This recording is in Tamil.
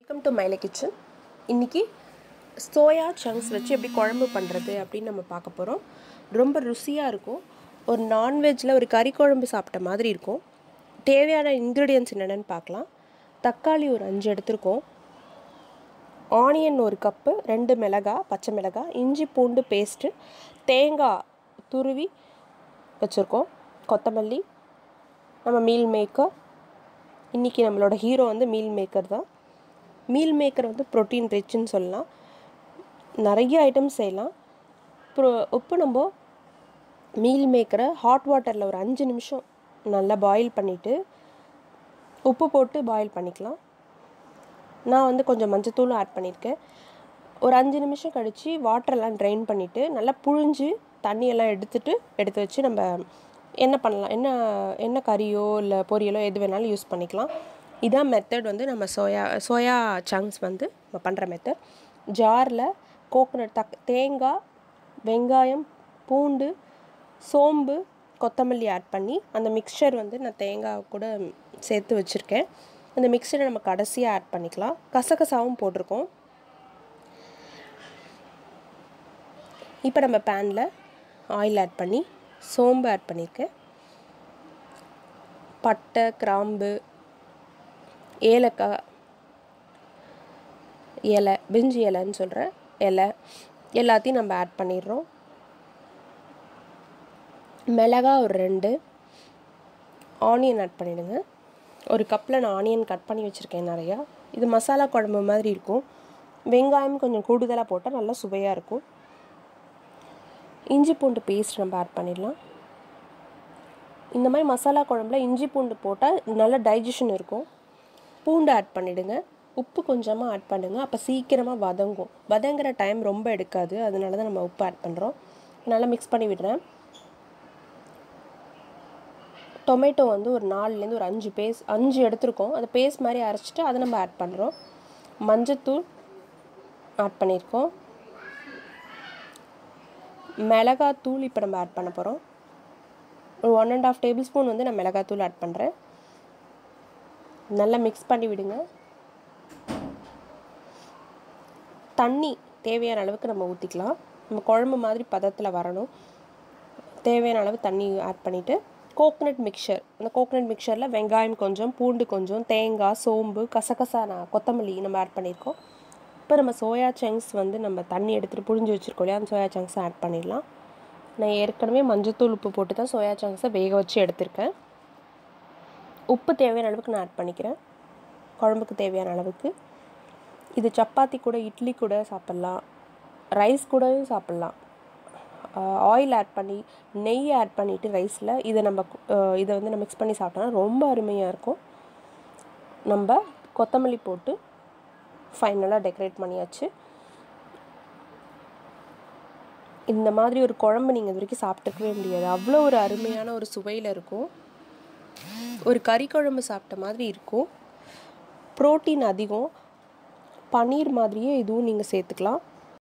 வெல்கம் டு மைலை கிச்சன் இன்றைக்கி சோயா சங்க்ஸ் வச்சு எப்படி குழம்பு பண்ணுறது அப்படின்னு நம்ம பார்க்க போகிறோம் ரொம்ப ருசியாக இருக்கும் ஒரு நான்வெஜ்ஜில் ஒரு கறி குழம்பு சாப்பிட்ட மாதிரி இருக்கும் தேவையான இன்க்ரீடியன்ஸ் என்னென்னு பார்க்கலாம் தக்காளி ஒரு அஞ்சு எடுத்திருக்கோம் ஆனியன் ஒரு கப்பு ரெண்டு மிளகா பச்சை மிளகாய் இஞ்சி பூண்டு பேஸ்ட்டு தேங்காய் துருவி வச்சுருக்கோம் கொத்தமல்லி நம்ம மீல் மேக்கர் இன்றைக்கி நம்மளோட ஹீரோ வந்து மீல் மேக்கர் தான் மீல் மேக்கர் வந்து ப்ரோட்டீன் ரிச்சுன்னு சொல்லலாம் நிறைய ஐட்டம்ஸ் செய்யலாம் அப்புறம் உப்பு நம்ம மீல் மேக்கரை ஹாட் வாட்டரில் ஒரு அஞ்சு நிமிஷம் நல்லா பாயில் பண்ணிவிட்டு உப்பு போட்டு பாயில் பண்ணிக்கலாம் நான் வந்து கொஞ்சம் மஞ்சத்தூளும் ஆட் பண்ணியிருக்கேன் ஒரு அஞ்சு நிமிஷம் கழித்து வாட்டரெல்லாம் ட்ரைன் பண்ணிவிட்டு நல்லா புழிஞ்சு தண்ணியெல்லாம் எடுத்துட்டு எடுத்து வச்சு நம்ம என்ன பண்ணலாம் என்ன என்ன கறியோ இல்லை பொரியலோ எது வேணாலும் யூஸ் பண்ணிக்கலாம் இதான் மெத்தட் வந்து நம்ம சோயா சோயா சங்க்ஸ் வந்து நம்ம பண்ணுற மெத்தட் ஜாரில் கோகோனட் தக் தேங்காய் வெங்காயம் பூண்டு சோம்பு கொத்தமல்லி ஆட் பண்ணி அந்த மிக்சர் வந்து நான் தேங்காய் கூட சேர்த்து வச்சுருக்கேன் அந்த மிக்சரை நம்ம கடைசியாக ஆட் பண்ணிக்கலாம் கசகசாவும் போட்டிருக்கோம் இப்போ நம்ம பேனில் ஆயில் ஆட் பண்ணி சோம்பு ஆட் பண்ணியிருக்கேன் பட்டை கிராம்பு ஏலக்காய் இலை பிரிஞ்சி இலைன்னு சொல்கிறேன் இலை எல்லாத்தையும் நம்ம ஆட் பண்ணிடுறோம் மிளகா ஒரு ரெண்டு ஆனியன் ஆட் பண்ணிவிடுங்க ஒரு கப்பில் நான் ஆனியன் கட் பண்ணி வச்சுருக்கேன் நிறையா இது மசாலா குழம்பு மாதிரி இருக்கும் வெங்காயம் கொஞ்சம் கூடுதலாக போட்டால் நல்லா சுவையாக இருக்கும் இஞ்சி பூண்டு பேஸ்ட் நம்ம ஆட் பண்ணிடலாம் இந்த மாதிரி மசாலா குழம்புல இஞ்சி பூண்டு போட்டால் நல்ல டைஜஷன் இருக்கும் பூண்டு ஆட் பண்ணிவிடுங்க உப்பு கொஞ்சமாக ஆட் பண்ணுங்கள் அப்போ சீக்கிரமாக வதங்கும் வதங்குற டைம் ரொம்ப எடுக்காது அதனால தான் நம்ம உப்பு ஆட் பண்ணுறோம் நல்லா மிக்ஸ் பண்ணி விடுறேன் டொமேட்டோ வந்து ஒரு நாலுலேருந்து ஒரு அஞ்சு பேஸ் அஞ்சு எடுத்திருக்கோம் அதை பேஸ்ட் மாதிரி அரைச்சிட்டு அதை நம்ம ஆட் பண்ணுறோம் மஞ்சத்தூள் ஆட் பண்ணியிருக்கோம் மிளகாத்தூள் இப்போ நம்ம ஆட் பண்ண போகிறோம் ஒரு one and half tablespoon வந்து நான் மிளகாத்தூள் ஆட் பண்ணுறேன் நல்லா மிக்ஸ் பண்ணி விடுங்க தண்ணி தேவையான அளவுக்கு நம்ம ஊற்றிக்கலாம் நம்ம குழம்பு மாதிரி பதத்தில் வரணும் தேவையான அளவு தண்ணி ஆட் பண்ணிவிட்டு கோகனட் மிக்சர் அந்த கோகனட் மிக்சரில் வெங்காயம் கொஞ்சம் பூண்டு கொஞ்சம் தேங்காய் சோம்பு கசகசா நான் கொத்தமல்லி நம்ம ஆட் பண்ணியிருக்கோம் இப்போ நம்ம சோயா சங்க்ஸ் வந்து நம்ம தண்ணி எடுத்துகிட்டு புழிஞ்சு வச்சுருக்கோம் இல்லையா அந்த சோயா சங்க்ஸை ஆட் பண்ணிடலாம் நான் ஏற்கனவே மஞ்சத்தூள் உப்பு போட்டு தான் சோயா சங்க்ஸை வேக வச்சு எடுத்திருக்கேன் உப்பு தேவையான அளவுக்கு நான் ஆட் பண்ணிக்கிறேன் குழம்புக்கு தேவையான அளவுக்கு இது சப்பாத்தி கூட இட்லி கூட சாப்பிட்லாம் ரைஸ் கூடயும் சாப்பிட்லாம் ஆயில் ஆட் பண்ணி நெய் ஆட் பண்ணிவிட்டு ரைஸில் இதை நம்ம இதை வந்து நம்ம மிக்ஸ் பண்ணி சாப்பிட்டோம்னா ரொம்ப அருமையாக இருக்கும் நம்ம கொத்தமல்லி போட்டு ஃபைனலாக டெக்கரேட் பண்ணியாச்சு இந்த மாதிரி ஒரு குழம்பு நீங்கள் இது வரைக்கும் சாப்பிட்டுக்கவே முடியாது அவ்வளோ ஒரு அருமையான ஒரு சுவையில் இருக்கும் ஒரு கறி குழம்பு சாப்பிட்ட மாதிரி இருக்கும் ப்ரோட்டீன் அதிகம் பன்னீர் மாதிரியே இதுவும் நீங்கள் சேர்த்துக்கலாம்